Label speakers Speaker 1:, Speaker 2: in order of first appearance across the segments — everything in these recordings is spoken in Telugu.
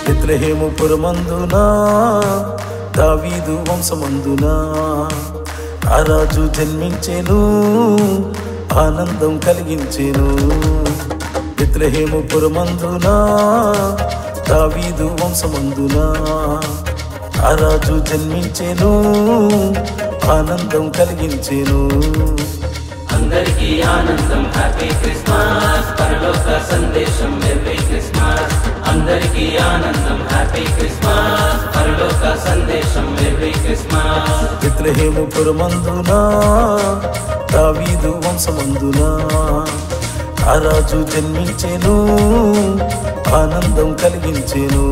Speaker 1: బెత్లహేము పురమందునా దావీదు వంశమందునా ఆ రాజు జన్మించెను ఆనందం కలిగించెను బెత్లహేము పురమందునా దావీదు వంశమందునా ఆ రాజు జన్మించెను ఆనందం కలిగించెను
Speaker 2: అందరికీ ఆనందం హ్యాపీ క్రిస్మస్ పరలోక సందేశం మెర్రీ క్రిస్మస్ అందరికీ ఆనందం హ్యాపీ క్రిస్మస్ పరలోక సందేశం మెర్రీ క్రిస్మస్
Speaker 1: బెత్లహేము పురమందునా దావీదు వంశమందునా ఆ రాజు జన్మించెను ఆనందం కలిగించెను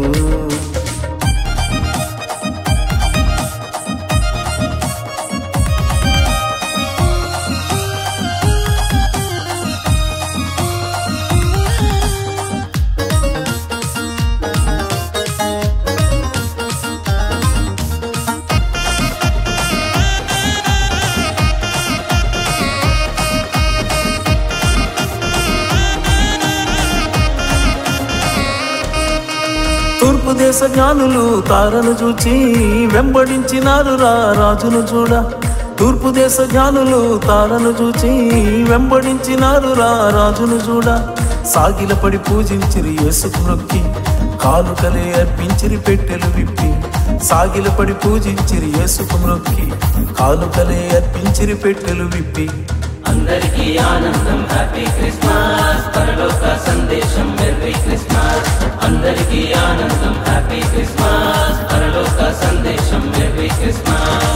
Speaker 1: తూర్పు దేశ జ్ఞానులు తారను చూచి వెంబడించినారు రా రాజును చూడ తూర్పు దేశ జ్ఞానులు తారను చూచి వెంబడించినారు రా రాజును చూడ సాగిలపడి పూజించిరి యేసుకు నొక్కి కానుకలే అర్పించిరి పెట్టెలు విప్పి సాగిలపడి పూజించిరి యేసుకు నొక్కి కానుకలే అర్పించిరి పెట్టెలు విప్పి
Speaker 2: అందరికీ ఆనందం హ్యాపీ క్రిస్మస్ పరలోక సందేశం మెర్రీ క్రిస్మస్ అందరికీ ఆనందం హ్యాపీ క్రిస్మస్ పరలోక సందేశం మెర్రీ క్రిస్మస్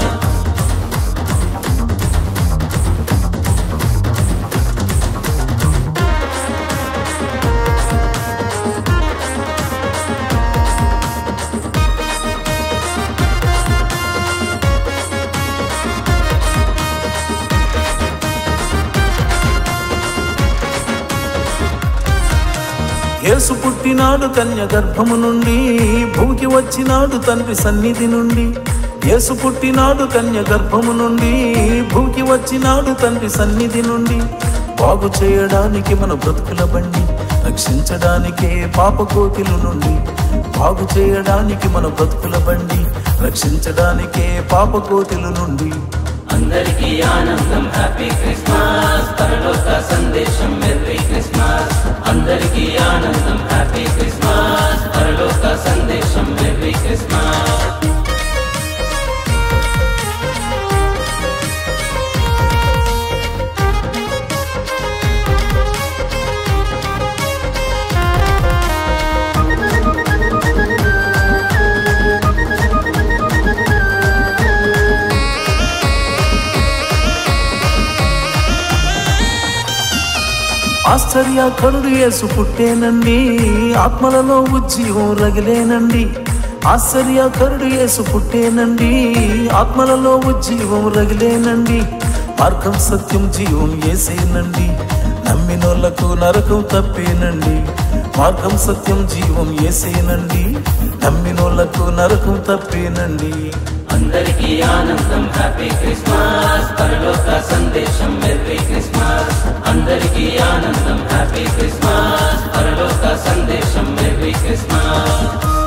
Speaker 1: యేసు పుట్టినాడు కన్య గర్భము నుండి భూకి వచ్చినాడు తండ్రి సన్నిధి నుండి యేసు పుట్టినాడు కన్య గర్భము నుండి భూకి వచ్చినాడు తండ్రి సన్నిధి నుండి బాగు చేయడానికి మన బ్రతుకుల బండి రక్షించడానికే పాప కోతిల నుండి బాగు చేయడానికి మన బ్రతుకుల బండి రక్షించడానికే పాప కోతిల నుండి
Speaker 2: అందరికీ ఆనందం హ్యాపీ క్రిస్మస్ పరలోక సందేశం మెర్రీ క్రిస్మస్ అందరికీ ఆనందం హ్యాపీ క్రిస్మస్ పరలోక సందేశం మెర్రీ క్రిస్మస్
Speaker 1: ఆశ్చర్యకరుడు యేసు పుట్టేనండి ఆత్మలలో ఉజ్జీవం రగిలేనండి ఆశ్చర్యకరుడు యేసు పుట్టేనండి ఆత్మలలో ఉజ్జీవం రగిలేనండి మార్గం సత్యం జీవం ఏసేనండి నమ్మినోళ్లకు నరకం తప్పేనండి మార్గం సత్యం జీవం ఏసేనండి నమ్మినోళ్లకు నరకం తప్పేనండి
Speaker 2: అందరికీ ఆనందం హ్యాపీ క్రిస్మస్ పరలోక సందేశం మెర్రీ క్రిస్మస్ అందరికీ ఆనందం హ్యాపీ క్రిస్మస్ పరలోక సందేశం మెర్రీ క్రిస్మస్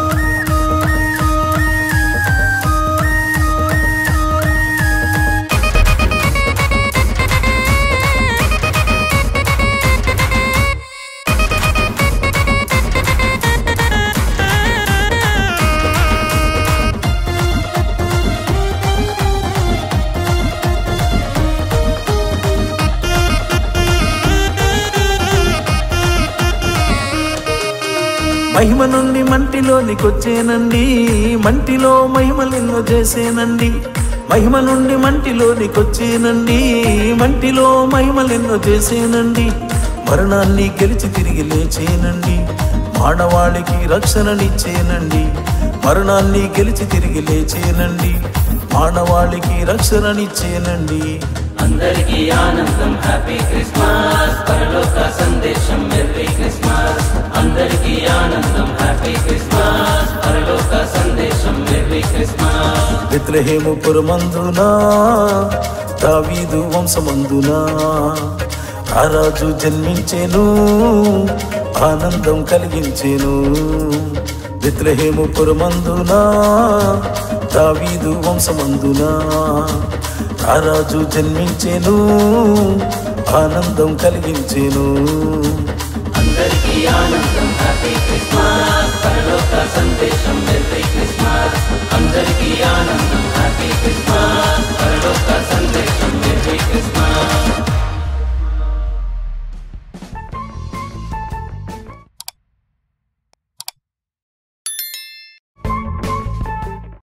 Speaker 1: మహిమ నుండి మంటిలోనికొచ్చేనండి మంటిలో మహిమలెన్నో చేసేనండి మహిమ నుండి మంటిలోనికొచ్చేనండి మంటిలో మహిమలెన్నో చేసేనండి మరణాన్ని గెలిచి తిరిగి లేచేనండి మానవాళికి రక్షణనిచ్చేనండి మరణాన్ని గెలిచి తిరిగి లేచేనండి మానవాళికి రక్షణనిచ్చేనండి
Speaker 2: అందరికీ ఆనందం హ్యాపీ క్రిస్మస్ పరలోక సందేశం మెర్రీ క్రిస్మస్ అందరికీ ఆనందం హ్యాపీ క్రిస్మస్ పరలోక సందేశం మెర్రీ క్రిస్మస్
Speaker 1: బెత్లహేము పురమందునా దావీదు వంశమందునా ఆ రాజు జన్మించెను ఆనందం కలిగించెను బెత్లహేము పురమందునా దావీదు వంశమందునా రారాజు జన్మించెను ఆనందం కలిగించెను
Speaker 2: అందరికీ ఆనందం హ్యాపీ క్రిస్మస్